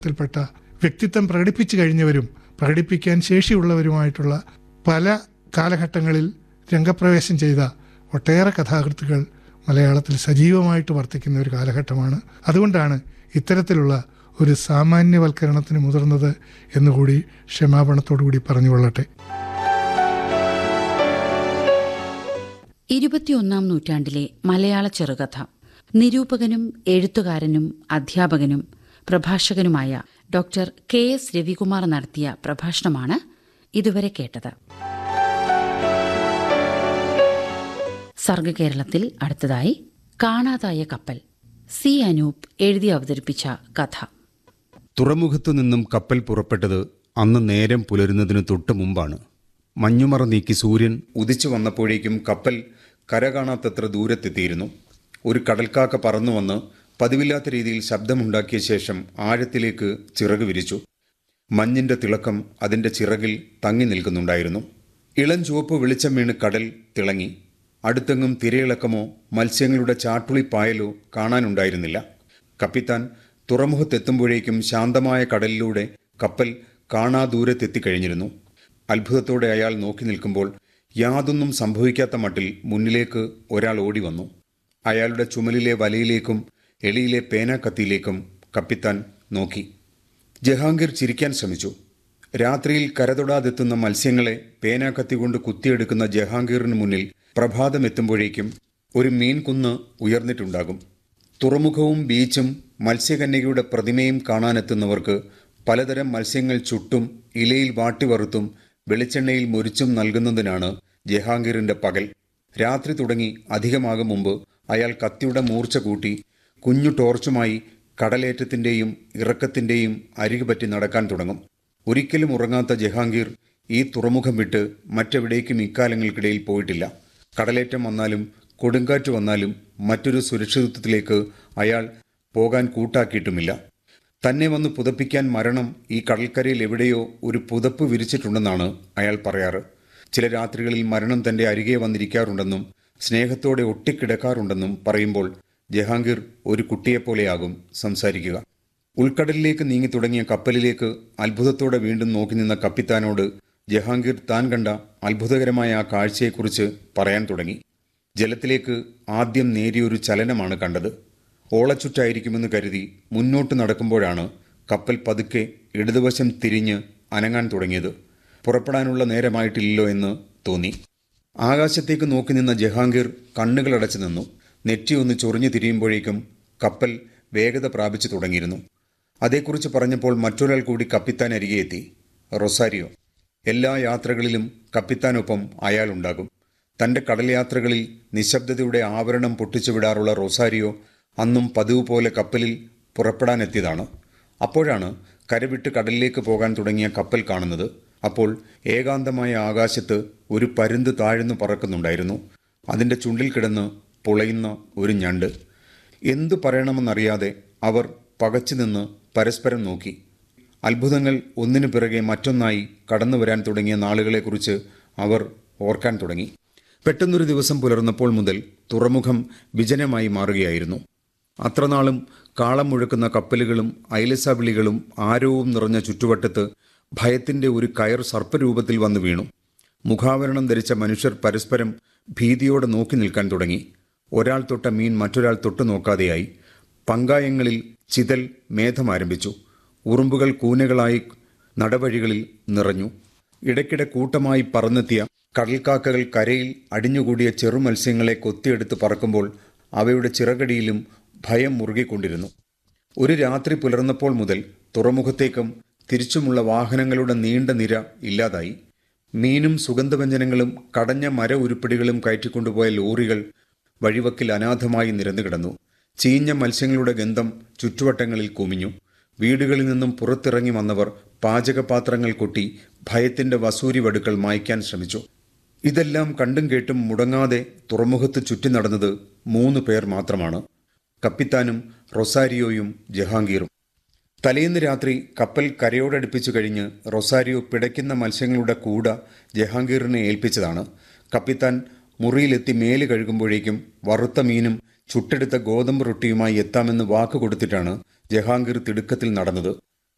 ത്തിൽപ്പെട്ട വ്യക്തിത്വം പ്രകടിപ്പിച്ചു കഴിഞ്ഞവരും പ്രകടിപ്പിക്കാൻ ശേഷിയുള്ളവരുമായിട്ടുള്ള പല കാലഘട്ടങ്ങളിൽ രംഗപ്രവേശം ചെയ്ത ഒട്ടേറെ കഥാകൃത്തുക്കൾ മലയാളത്തിൽ സജീവമായിട്ട് വർത്തിക്കുന്ന ഒരു കാലഘട്ടമാണ് അതുകൊണ്ടാണ് ഇത്തരത്തിലുള്ള ഒരു സാമാന്യവൽക്കരണത്തിന് മുതിർന്നത് എന്നുകൂടി ക്ഷമാപണത്തോടുകൂടി പറഞ്ഞുകൊള്ളട്ടെ ഇരുപത്തിയൊന്നാം നൂറ്റാണ്ടിലെ മലയാള ചെറുകഥ നിരൂപകനും എഴുത്തുകാരനും അധ്യാപകനും പ്രഭാഷകനുമായ ഡോക്ടർ കെ എസ് രവികുമാർ നടത്തിയ പ്രഭാഷണമാണ് ഇതുവരെ കേട്ടത് സർഗകേരളത്തിൽ അടുത്തതായി കാണാതായ കപ്പൽ സി അനൂപ് എഴുതി അവതരിപ്പിച്ച കഥ തുറമുഖത്തു നിന്നും കപ്പൽ പുറപ്പെട്ടത് അന്ന് നേരം പുലരുന്നതിന് തൊട്ടു മുമ്പാണ് മഞ്ഞുമറ നീക്കി സൂര്യൻ ഉദിച്ചു വന്നപ്പോഴേക്കും കപ്പൽ കര കാണാത്തത്ര ദൂരത്തെത്തിയിരുന്നു ഒരു കടൽക്കാക്ക പറന്നു വന്ന് പതിവില്ലാത്ത രീതിയിൽ ശബ്ദമുണ്ടാക്കിയ ശേഷം ആഴത്തിലേക്ക് ചിറക് വിരിച്ചു മഞ്ഞിന്റെ തിളക്കം അതിന്റെ ചിറകിൽ തങ്ങി നിൽക്കുന്നുണ്ടായിരുന്നു ഇളം ചുവപ്പ് വെളിച്ചം വീണ് കടൽ തിളങ്ങി അടുത്തെങ്ങും തിരയിളക്കമോ മത്സ്യങ്ങളുടെ ചാട്ടുളിപ്പായലോ കാണാനുണ്ടായിരുന്നില്ല കപ്പിത്താൻ തുറമുഖത്തെത്തുമ്പോഴേക്കും ശാന്തമായ കടലിലൂടെ കപ്പൽ കാണാ ദൂരത്തെത്തിക്കഴിഞ്ഞിരുന്നു അത്ഭുതത്തോടെ അയാൾ നോക്കി നിൽക്കുമ്പോൾ യാതൊന്നും സംഭവിക്കാത്ത മട്ടിൽ മുന്നിലേക്ക് ഒരാൾ ഓടി വന്നു അയാളുടെ ചുമലിലെ വലയിലേക്കും എളിയിലെ പേനാക്കത്തിയിലേക്കും കപ്പിത്താൻ നോക്കി ജഹാംഗീർ ചിരിക്കാൻ ശ്രമിച്ചു രാത്രിയിൽ കരതൊടാതെത്തുന്ന മത്സ്യങ്ങളെ പേനാക്കത്തി കൊണ്ട് കുത്തിയെടുക്കുന്ന ജഹാംഗീറിന് മുന്നിൽ പ്രഭാതമെത്തുമ്പോഴേക്കും ഒരു മീൻകുന്ന് ഉയർന്നിട്ടുണ്ടാകും തുറമുഖവും ബീച്ചും മത്സ്യകന്യകയുടെ പ്രതിമയും കാണാനെത്തുന്നവർക്ക് പലതരം മത്സ്യങ്ങൾ ചുട്ടും ഇലയിൽ വാട്ടിവറുത്തും വെളിച്ചെണ്ണയിൽ മൊരിച്ചും നൽകുന്നതിനാണ് ജഹാംഗീറിന്റെ പകൽ രാത്രി തുടങ്ങി അധികമാകും മുമ്പ് അയാൾ കത്തിയുടെ മൂർച്ച കൂട്ടി കുഞ്ഞു ടോർച്ചുമായി കടലേറ്റത്തിന്റെയും ഇറക്കത്തിന്റെയും അരികു പറ്റി നടക്കാൻ തുടങ്ങും ഒരിക്കലും ഉറങ്ങാത്ത ജഹാംഗീർ ഈ തുറമുഖം വിട്ട് മറ്റെവിടേക്കും ഇക്കാലങ്ങൾക്കിടയിൽ പോയിട്ടില്ല കടലേറ്റം വന്നാലും കൊടുങ്കാറ്റ് വന്നാലും മറ്റൊരു സുരക്ഷിതത്വത്തിലേക്ക് അയാൾ പോകാൻ കൂട്ടാക്കിയിട്ടുമില്ല തന്നെ വന്ന് പുതപ്പിക്കാൻ മരണം ഈ കടൽക്കരയിൽ എവിടെയോ ഒരു പുതപ്പ് വിരിച്ചിട്ടുണ്ടെന്നാണ് അയാൾ പറയാറ് ചില രാത്രികളിൽ മരണം തന്റെ അരികെ വന്നിരിക്കാറുണ്ടെന്നും സ്നേഹത്തോടെ ഒട്ടിക്കിടക്കാറുണ്ടെന്നും പറയുമ്പോൾ ജഹാംഗീർ ഒരു കുട്ടിയെപ്പോലെയാകും സംസാരിക്കുക ഉൾക്കടലിലേക്ക് നീങ്ങി തുടങ്ങിയ കപ്പലിലേക്ക് അത്ഭുതത്തോടെ വീണ്ടും നോക്കി നിന്ന കപ്പിത്താനോട് ജഹാംഗീർ താൻ കണ്ട അത്ഭുതകരമായ ആ കാഴ്ചയെക്കുറിച്ച് പറയാൻ തുടങ്ങി ജലത്തിലേക്ക് ആദ്യം നേരിയൊരു ചലനമാണ് കണ്ടത് ഓളച്ചുറ്റായിരിക്കുമെന്ന് കരുതി മുന്നോട്ട് നടക്കുമ്പോഴാണ് കപ്പൽ പതുക്കെ ഇടതുവശം തിരിഞ്ഞ് അനങ്ങാൻ തുടങ്ങിയത് പുറപ്പെടാനുള്ള നേരമായിട്ടില്ലല്ലോ എന്ന് തോന്നി ആകാശത്തേക്ക് നോക്കി നിന്ന ജഹാംഗീർ കണ്ണുകളടച്ചു നിന്നു നെറ്റി ഒന്ന് ചൊറിഞ്ഞു തിരിയുമ്പോഴേക്കും കപ്പൽ വേഗത പ്രാപിച്ചു തുടങ്ങിയിരുന്നു അതേക്കുറിച്ച് പറഞ്ഞപ്പോൾ മറ്റൊരാൾ കൂടി കപ്പിത്താൻ അരികെ എത്തി റൊസാരിയോ എല്ലാ യാത്രകളിലും കപ്പിത്താനൊപ്പം അയാളുണ്ടാകും തന്റെ കടൽ യാത്രകളിൽ നിശബ്ദതയുടെ ആവരണം പൊട്ടിച്ചുവിടാറുള്ള റൊസാരിയോ അന്നും പതിവ് പോലെ കപ്പലിൽ പുറപ്പെടാനെത്തിയതാണ് അപ്പോഴാണ് കരവിട്ട് കടലിലേക്ക് പോകാൻ തുടങ്ങിയ കപ്പൽ കാണുന്നത് അപ്പോൾ ഏകാന്തമായ ആകാശത്ത് ഒരു പരുന്ത് താഴ്ന്നു പറക്കുന്നുണ്ടായിരുന്നു അതിൻ്റെ ചുണ്ടിൽ കിടന്ന് പുളയുന്ന ഒരു ഞണ്ട് എന്തു പറയണമെന്നറിയാതെ അവർ പകച്ചു നിന്ന് പരസ്പരം നോക്കി അത്ഭുതങ്ങൾ ഒന്നിനു പിറകെ മറ്റൊന്നായി കടന്നു വരാൻ തുടങ്ങിയ നാളുകളെക്കുറിച്ച് അവർ ഓർക്കാൻ തുടങ്ങി പെട്ടെന്നൊരു ദിവസം പുലർന്നപ്പോൾ മുതൽ തുറമുഖം വിജനമായി മാറുകയായിരുന്നു അത്രനാളും കാളം മുഴക്കുന്ന കപ്പലുകളും അയലസവിളികളും ആരവവും നിറഞ്ഞ ചുറ്റുവട്ടത്ത് ഭയത്തിന്റെ ഒരു കയർ സർപ്പരൂപത്തിൽ വന്നു വീണു മുഖാവരണം ധരിച്ച മനുഷ്യർ പരസ്പരം ഭീതിയോടെ നോക്കി നിൽക്കാൻ തുടങ്ങി ഒരാൾ തൊട്ട മീൻ മറ്റൊരാൾ തൊട്ടു നോക്കാതെയായി പങ്കായങ്ങളിൽ ചിതൽ മേധം ആരംഭിച്ചു ഉറുമ്പുകൾ കൂനകളായി നടവഴികളിൽ നിറഞ്ഞു ഇടയ്ക്കിടെ കൂട്ടമായി പറന്നെത്തിയ കടൽക്കാക്കകൾ കരയിൽ അടിഞ്ഞുകൂടിയ ചെറുമത്സ്യങ്ങളെ കൊത്തിയെടുത്ത് പറക്കുമ്പോൾ അവയുടെ ചിറകടിയിലും ഭയം മുറുകിക്കൊണ്ടിരുന്നു ഒരു രാത്രി പുലർന്നപ്പോൾ മുതൽ തുറമുഖത്തേക്കും തിരിച്ചുമുള്ള വാഹനങ്ങളുടെ നീണ്ട നിര ഇല്ലാതായി മീനും സുഗന്ധവ്യഞ്ജനങ്ങളും കടഞ്ഞ മര ഉരുപ്പടികളും കയറ്റിക്കൊണ്ടുപോയ ലോറികൾ വഴിവക്കിൽ അനാഥമായി നിരന്നു കിടന്നു ചീഞ്ഞ മത്സ്യങ്ങളുടെ ഗന്ധം ചുറ്റുവട്ടങ്ങളിൽ കുമിഞ്ഞു വീടുകളിൽ നിന്നും പുറത്തിറങ്ങി വന്നവർ പാചകപാത്രങ്ങൾ കൊട്ടി ഭയത്തിന്റെ വസൂരി വടുക്കൾ മായ്ക്കാൻ ശ്രമിച്ചു ഇതെല്ലാം കണ്ടും കേട്ടും മുടങ്ങാതെ തുറമുഖത്ത് ചുറ്റി നടന്നത് മൂന്ന് പേർ മാത്രമാണ് കപ്പിത്താനും റൊസാരിയോയും ജഹാംഗീറും തലേന്ന് രാത്രി കപ്പൽ കരയോടടുപ്പിച്ചു കഴിഞ്ഞ് റൊസാരിയോ പിടയ്ക്കുന്ന മത്സ്യങ്ങളുടെ കൂട ജഹാംഗീറിനെ ഏൽപ്പിച്ചതാണ് കപ്പിത്താൻ മുറിയിലെത്തി മേല് കഴുകുമ്പോഴേക്കും വറുത്ത മീനും ചുട്ടെടുത്ത ഗോതമ്പ് റൊട്ടിയുമായി എത്താമെന്ന് വാക്ക് കൊടുത്തിട്ടാണ് ജഹാംഗീർ തിടുക്കത്തിൽ നടന്നത്